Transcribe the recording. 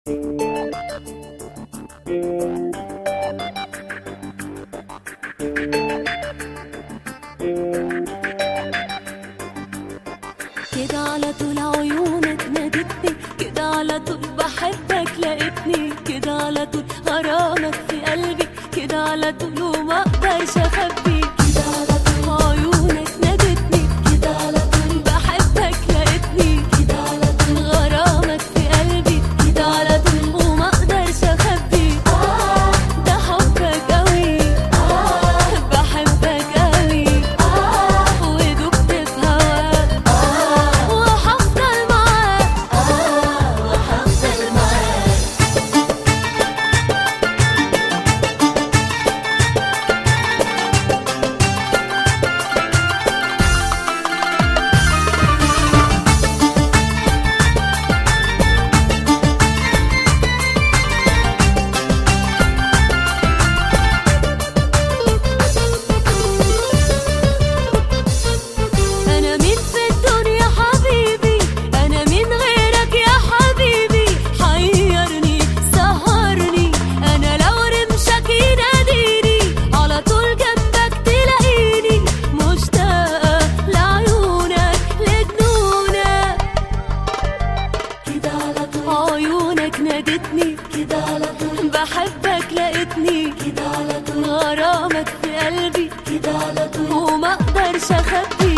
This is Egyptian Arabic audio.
كده على طول عيونك نادتني كده على طول بحبك لقيتني كده على طول غرامك في قلبي كده على طول وما اقدرش اخبي كده على طول عيونك نادتني كده على طول بحبك لقيتني كده على طول غرامك في قلبي كده على طول وما اقدرش اخبي آه ده حبك قوي آه بحبك قوي آه ودوبت في هواك آه وهفضل معاك آه وهفضل معاك أنا مين في الدنيا حبيبي أنا مين غيرك يا حبيبي حيرني سهرني أنا لو رمشك يناديني على طول جنبك تلاقيني مشتاقة لعيونك لجنونك كده على طول عيونك نادتني كده على طول بحبك لقيتني كده على طول غرامك في قلبي كده على طول وما اقدرش اخبي